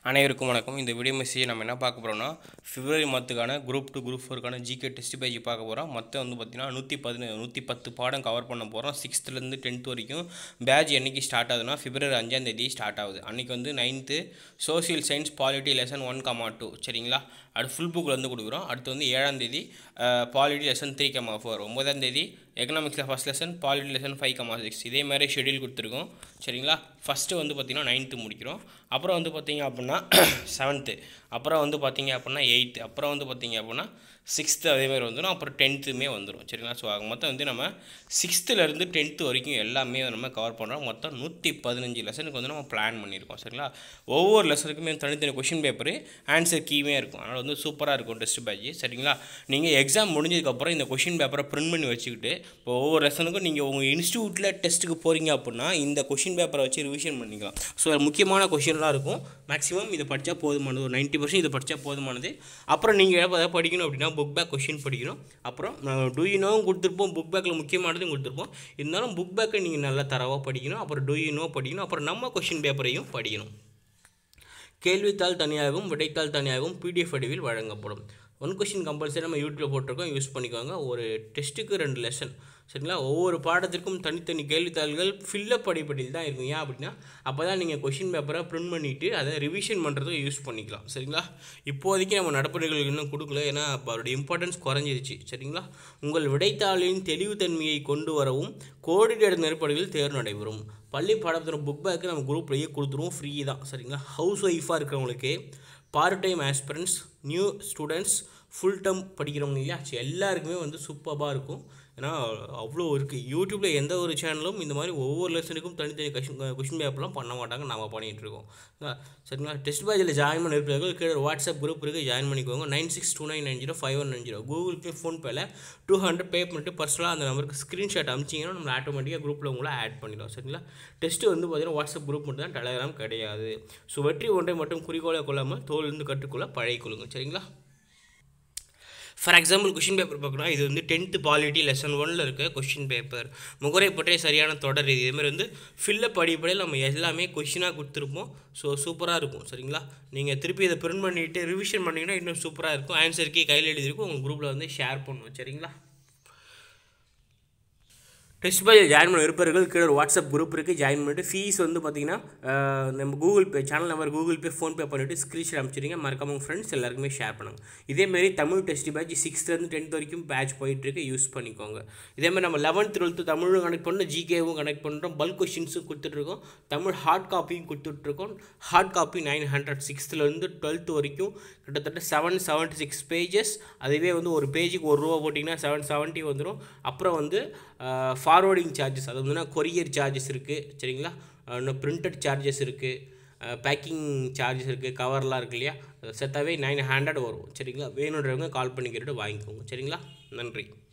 அனைவருக்கும் வணக்கம் இந்த வீடியோ மெசேஜ் நம்ம என்ன பார்க்க போகிறோம்னா பிப்ரவரி மந்த்துக்கான குரூப் டூ குரூப் ஃபோருக்கான ஜிகே டெஸ்ட் பேஜ் பார்க்க போகிறோம் மொத்தம் வந்து பார்த்திங்கன்னா நூற்றி பதினேழு நூற்றி பத்து பாடம் கவர் பண்ண போகிறோம் சிக்ஸ்த்துலேருந்து டென்த் வரைக்கும் பேட்ச் என்னைக்கு ஸ்டார்ட் ஆகுதுன்னா பிப்ரவரி அஞ்சாந்தேதி ஸ்டார்ட் ஆகுது அன்றைக்கி வந்து ninth social science polity lesson one comma two சரிங்களா அடுத்து ஃபுல் புக்கில் வந்து கொடுக்குறோம் அடுத்து வந்து ஏழாந்தேதி polity lesson three comma four ஒம்பதாந்தேதி எக்கனாமிக்ஸில் first lesson polity lesson five comma six இதே மாதிரி ஷெடியூல் கொடுத்துருக்கோம் சரிங்களா ஃபஸ்ட்டு வந்து பார்த்திங்கன்னா நைன்த்து முடிக்கிறோம் அப்புறம் வந்து பார்த்திங்க அப்படின்னா செவன்த்து அப்புறம் வந்து பார்த்திங்க அப்படின்னா எயித்து அப்புறம் வந்து பார்த்திங்க அப்படின்னா சிக்ஸ்த்து அதேமாதிரி வந்துடும் அப்புறம் டென்த்துமே வந்துடும் சரிங்களா ஸோ ஆக மொத்தம் வந்து நம்ம சிக்ஸ்த்துலேருந்து டென்த்து வரைக்கும் எல்லாமே நம்ம கவர் பண்ணுறோம் மொத்தம் நூற்றி பதினஞ்சு லெசனுக்கு வந்து நம்ம பிளான் பண்ணியிருக்கோம் சரிங்களா ஒவ்வொரு லெசனுக்குமே தனித்தனி கொஷின் பேப்பரு ஆன்சர் கீமே இருக்கும் அதனால் வந்து சூப்பராக இருக்கும் டெஸ்ட் பேட்ச் சரிங்களா நீங்கள் எக்ஸாம் முடிஞ்சதுக்கப்புறம் இந்த கொஷின் பேப்பரை பிரிண்ட் பண்ணி வச்சுக்கிட்டு இப்போ ஒவ்வொரு லெசனுக்கும் நீங்கள் உங்கள் இன்ஸ்டியூட்டில் டெஸ்ட்டுக்கு போகிறீங்க அப்படின்னா இந்த கொஷின் பேப்பரை வச்சு ரிவிஷன் பண்ணிக்கலாம் ஸோ முக்கியமான கொஷின்லாம் இருக்கும் மேக்ஸிமம் இதை படித்தா போதுமானது ஒரு நைன்ட்டி பர்சன்ட் இதை படித்தா போதுமானது அப்புறம் நீங்கள் எதாவது படிக்கணும் அப்படின்னா புக் பேக் கொஷின் படிக்கணும் அப்புறம் டூ யூ நோவும் கொடுத்துருப்போம் புக் பேக்கில் முக்கியமானதும் கொடுத்துருப்போம் இருந்தாலும் புக் பேக்கை நீங்கள் நல்லா தரவாக படிக்கணும் அப்புறம் டூ யூ நோ படிக்கணும் அப்புறம் நம்ம கொஷின் பேப்பரையும் படிக்கணும் கேள்வித்தாள் தனியாகவும் விடைத்தாள் தனியாகவும் பிடிஎஃப் வடிவில் வழங்கப்படும் ஒன் கொஷின் கம்பல்சரி நம்ம யூடியூப்பில் போட்டிருக்கோம் யூஸ் பண்ணிக்கோங்க ஒரு டெஸ்ட்டுக்கு ரெண்டு லெசன் சரிங்களா ஒவ்வொரு பாடத்திற்கும் தனித்தனி கேள்வித்தாள்கள் ஃபில்லப் அடிப்படையில் தான் இருக்கும் ஏன் அப்படின்னா அப்போ தான் நீங்கள் கொஷின் பேப்பரை ப்ரிண்ட் பண்ணிவிட்டு அதை ரிவிஷன் பண்ணுறதுக்கு யூஸ் பண்ணிக்கலாம் சரிங்களா இப்போதைக்கு நம்ம நடப்புகள் இன்னும் கொடுக்கல ஏன்னா அப்போ அதோடைய இம்பார்ட்டன்ஸ் குறைஞ்சிருச்சு சரிங்களா உங்கள் விடைத்தாளின் தெளிவுத்தன்மையை கொண்டு வரவும் கோடிடேட் நெருப்படிகளில் தேர்வு நடைபெறும் பள்ளி பாடத்தின் புக் பேக்கு நம்ம குரூப்லேயே கொடுத்துருவோம் ஃப்ரீ தான் சரிங்களா ஹவுஸ் ஒய்ஃபாக இருக்கிறவங்களுக்கு part time aspirants new students full time படிக்கிறவங்க இல்லையா ஸோ எல்லாருக்குமே வந்து சூப்பராக இருக்கும் ஏன்னா அவ்வளோ இருக்குது யூடியூப்பில் எந்த ஒரு சேனலும் இந்த மாதிரி ஒவ்வொரு லெசனுக்கும் தனித்தனி கொஷின் கொஷின் பேப்பர்லாம் பண்ண மாட்டாங்க நம்ம பண்ணிகிட்டு இருக்கோம் சரிங்களா டெஸ்ட் பேஜில் ஜாயின் பண்ண இருப்பார்கள் கீழே வாட்ஸ்அப் குரூப் இருக்குது ஜாயின் பண்ணிக்கோங்க nine six two nine nine zero five one nine zero Google Pay ஃபோன்பேயில் டூ ஹண்ட்ரட் பே பண்ணிட்டு பர்சனலாக அந்த நம்பருக்கு ஸ்க்ரீன்ஷாட் அமிச்சிங்கன்னா நம்ம ஆட்டோமேட்டிக்காக குரூப்பில் உங்களை ஆட் பண்ணிடும் சரிங்களா டெஸ்ட்டு வந்து பார்த்தீங்கன்னா வாட்ஸ்அப் குரூப் மட்டும் தான் டெலகிராம் கிடையாது ஸோ வெற்றி ஒன்றை மட்டும் குறிக்கோளை கொள்ளாமல் தோலிருந்து கற்றுக்கொள்ள பழகிக்கொள்ளுங்க சரிங்களா ஃபார் எக்ஸாம்பிள் கொஷின் பேப்பர் பார்க்கணும் இது வந்து டென்த்து பாலிட்டி லெசன் ஒனில் இருக்க கொஷின் பேப்பர் முகரை பற்றிய சரியான தொடர் இது இதுமாதிரி வந்து ஃபில்லப் அடிப்படையில் நம்ம எல்லாமே கொஷினாக கொடுத்துருப்போம் ஸோ சூப்பராக இருக்கும் சரிங்களா நீங்கள் திருப்பி இதை பிரிண்ட் பண்ணிவிட்டு ரிவிஷன் பண்ணிங்கன்னா இன்னும் சூப்பராக இருக்கும் ஆன்சர் கீ கையில் எழுதிருக்கும் உங்கள் குரூப்பில் வந்து ஷேர் பண்ணுவோம் சரிங்களா டெஸ்ட் பேஜில் ஜாயின் பண்ண விருப்பர்கள் கீழே ஒரு வாட்ஸ்அப் குரூப் இருக்குது ஜாயின் பண்ணிட்டு ஃபீஸ் வந்து பார்த்தீங்கன்னா நம்ம Google Pay channel number Google Pay PhonePe பண்ணிவிட்டு ஸ்க்ரீன்ஷாட் அனுப்பிச்சிருங்க மறக்காம உங்கள் ஃப்ரெண்ட்ஸ் எல்லாருக்குமே ஷேர் பண்ணுங்கள் இதேமாரி தமிழ் டெஸ்ட் பேட்ச் சிக்ஸ்த்லேருந்து டென்த் வரைக்கும் பேட்ச் போயிட்டுருக்கு யூஸ் பண்ணிக்கோங்க இதேமாதிரி நம்ம லெவன்த் டுவெல்த்து தமிழும் கனெக்ட் பண்ணோம் ஜிகேவும் கனெக்ட் பண்ணுறோம் பல்க் கொஷின்ஸும் கொடுத்துட்ருக்கோம் தமிழ் ஹார்ட் காப்பியும் கொடுத்துட்ருக்கோம் ஹார்ட் காப்பி நைன் ஹண்ட்ரட் சிக்ஸ்த்துலேருந்து டுவெல்த் வரைக்கும் கிட்டத்தட்ட செவன் செவன்ட்டி சிக்ஸ் பேஜஸ் அதுவே வந்து ஒரு பேஜுக்கு ஒரு ரூபா போட்டிங்கன்னா செவன் செவன்ட்டி வந்துடும் அப்புறம் வந்து ஃபார்வர்டிங் சார்ஜஸ் அது வந்துன்னா கொரியர் சார்ஜஸ் இருக்குது சரிங்களா இன்னும் பிரிண்டட் சார்ஜஸ் இருக்குது பேக்கிங் சார்ஜஸ் இருக்குது கவர்லாம் இருக்குது இல்லையா செத்தாவே நைன் ஹண்ட்ரட் வரும் சரிங்களா வேணுன்றவங்க கால் பண்ணி கேட்டுட்டு வாங்கிக்கோங்க சரிங்களா நன்றி